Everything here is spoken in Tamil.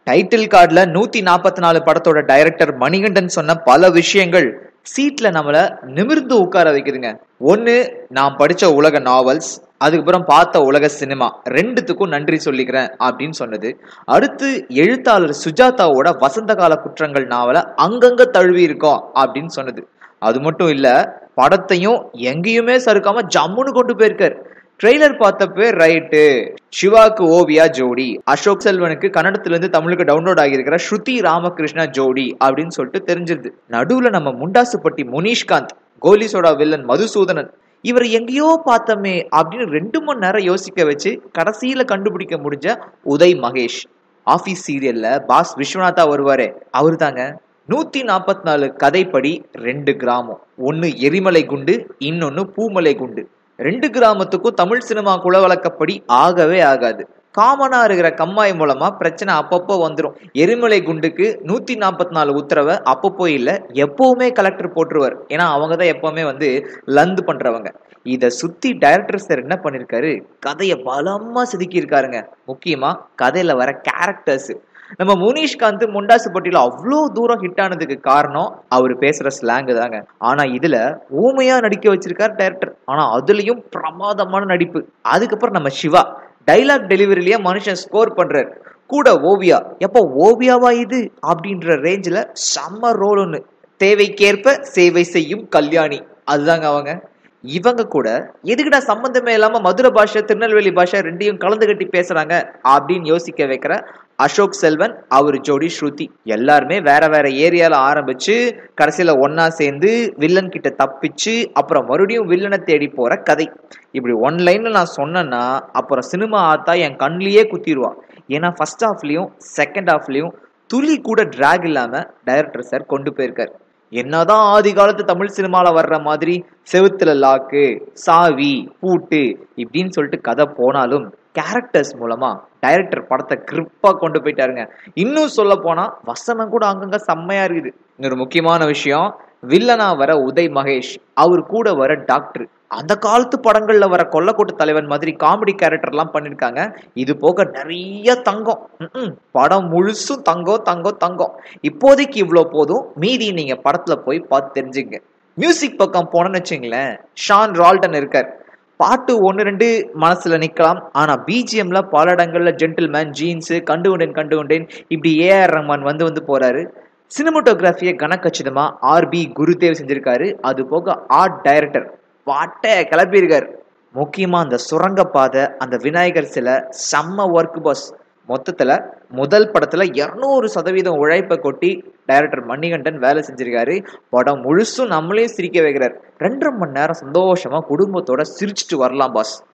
டைட்டில் கார்டுல நூத்தி நாற்பத்தி நாலு படத்தோட டைரக்டர் மணிகண்டன் சொன்ன பல விஷயங்கள் சீட்ல நம்மள நிமிர்ந்து உட்கார வைக்குதுங்க ஒண்ணு நான் படிச்ச உலக நாவல்ஸ் அதுக்கப்புறம் பார்த்த உலக சினிமா ரெண்டுத்துக்கும் நன்றி சொல்லிக்கிறேன் அப்படின்னு சொன்னது அடுத்து எழுத்தாளர் சுஜாதாவோட வசந்த கால குற்றங்கள் நாவலை அங்கங்க தழுவி இருக்கோம் அப்படின்னு சொன்னது அது மட்டும் இல்ல படத்தையும் எங்கேயுமே சறுக்காம ஜம்முன்னு கொண்டு போயிருக்காரு ட்ரெய்லர் பார்த்தப்ப ரைட்டு சிவாக்கு ஓவியா ஜோடி அசோக் செல்வனுக்கு கன்னடத்துல இருந்து தமிழுக்கு டவுன்லோட் ஆகியிருக்கிற ஸ்ருதி ராமகிருஷ்ணா ஜோடி அப்படின்னு சொல்லிட்டு தெரிஞ்சிருது நடுவுல நம்ம முண்டாசுப்பட்டி முனீஷ்காந்த் கோலி சோடா வில்லன் மதுசூதனன் இவர் எங்கேயோ பார்த்தமே அப்படின்னு ரெண்டு மணி நேரம் யோசிக்க வச்சு கடைசியில கண்டுபிடிக்க முடிஞ்ச உதய் மகேஷ் ஆபீஸ் சீரியல்ல பாஸ் விஸ்வநாதா வருவாரே அவரு தாங்க நூத்தி நாற்பத்தி நாலு கதைப்படி ரெண்டு கிராமம் ஒன்னு எரிமலை குண்டு இன்னொன்னு பூமலை குண்டு ரெண்டு கிராமத்துக்கும் தமிழ் சினிமா குலவழக்கப்படி ஆகவே ஆகாது காமனா இருக்கிற கம்மாய் மூலமா பிரச்சனை அப்பப்போ வந்துடும் எரிமலை குண்டுக்கு நூத்தி நாற்பத்தி நாலு உத்தரவை அப்பப்போ இல்ல எப்பவுமே கலெக்டர் போட்டுருவார் ஏன்னா அவங்க தான் எப்பவுமே வந்து லந்து பண்றவங்க இத சுத்தி டைரக்டர் சார் என்ன பண்ணிருக்காரு கதையை பலமா செதுக்கி இருக்காருங்க முக்கியமா கதையில வர கேரக்டர்ஸ் நம்ம முனீஷ்காந்த் முண்டாசுப்பட்டியில அவ்வளோ தூரம் ஹிட் ஆனதுக்கு காரணம் அவர் பேசுற ஸ்லாங் தாங்க ஆனா இதுல ஊமையா நடிக்க வச்சிருக்காரு டைரக்டர் ஆனா அதுலயும் பிரமாதமான நடிப்பு அதுக்கப்புறம் நம்ம சிவா டைலாக் டெலிவரிலேயே மனுஷன் ஸ்கோர் பண்றாரு கூட ஓவியா எப்போ ஓவியாவா இது அப்படின்ற ரேஞ்சில் செம்ம ரோல் ஒன்று தேவைக்கேற்ப சேவை செய்யும் கல்யாணி அதுதாங்க அவங்க இவங்க கூட எதுக்குடா சம்பந்தமே இல்லாம மதுரை பாஷை திருநெல்வேலி பாஷை ரெண்டையும் கலந்து கட்டி பேசுறாங்க அப்படின்னு யோசிக்க வைக்கிற அசோக் செல்வன் அவர் ஜோடி ஸ்ருதி எல்லாருமே வேற வேற ஏரியால ஆரம்பிச்சு கடைசியில ஒன்னா சேர்ந்து வில்லன் கிட்ட தப்பிச்சு அப்புறம் மறுபடியும் வில்லனை தேடி போற கதை இப்படி ஒன் லைன்ல நான் சொன்னேன்னா அப்புறம் சினிமா ஆத்தா என் கண்ணிலேயே குத்திடுவா ஏன்னா ஃபர்ஸ்ட் ஹாஃப்லயும் செகண்ட் ஹாஃப்லயும் துளி கூட டிராக் இல்லாம டைரக்டர் சார் கொண்டு போயிருக்காரு என்னதான் ஆதி காலத்து தமிழ் சினிமால வர்ற மாதிரி செவுத்துல லாக்கு சாவி பூட்டு இப்படின்னு சொல்லிட்டு கதை போனாலும் கேரக்டர்ஸ் மூலமா டைரக்டர் படத்தை கிரிப்பா கொண்டு போயிட்டாருங்க இன்னும் சொல்ல போனா வசனம் கூட அங்கங்க செம்மையா இருக்குது இன்னொரு முக்கியமான விஷயம் வில்லனா வர உதய் மகேஷ் அவர் கூட வர டாக்டர் அந்த காலத்து படங்கள்ல வர கொல்லக்கோட்டு தலைவன் மாதிரி காமெடி கேரக்டர் எல்லாம் பண்ணிருக்காங்க இது போக நிறைய தங்கம் ம்ம். படம் முழுசும் தங்கம் தங்கம் தங்கம் இப்போதைக்கு இவ்வளோ போதும் மீதி நீங்க படத்துல போய் பார்த்து தெரிஞ்சுங்க மியூசிக் பக்கம் போனோம்னு வச்சுங்களேன் ஷான் ரால்டன் இருக்கார் பாட்டு ஒன்று ரெண்டு மனசுல நிக்கலாம் ஆனா பிஜிஎம்ல பல இடங்கள்ல ஜென்டில்மேன் ஜீன்ஸ் கண்டு கொண்டேன் கண்டு கொண்டேன் இப்படி ஏஆர் ரஹ்மான் வந்து வந்து போறாரு சினிமோட்டோகிராஃபியை கனக்கச்சிதமா ஆர்பி குருதேவ் செஞ்சிருக்காரு அது போக ஆர்ட் டைரக்டர் பாட்டை கிளப்பியிருக்காரு முக்கியமா அந்த சுரங்க பாதை அந்த விநாயகர் சிலை செம்ம ஒர்க் பாஸ் மொத்தத்துல முதல் படத்துல இருநூறு சதவீதம் உழைப்பை கொட்டி டைரக்டர் மணிகண்டன் வேலை செஞ்சிருக்காரு படம் முழுசும் நம்மளையும் சிரிக்க வைக்கிறார் ரெண்டரை மணி நேரம் சந்தோஷமா குடும்பத்தோட சிரிச்சிட்டு வரலாம் பாஸ்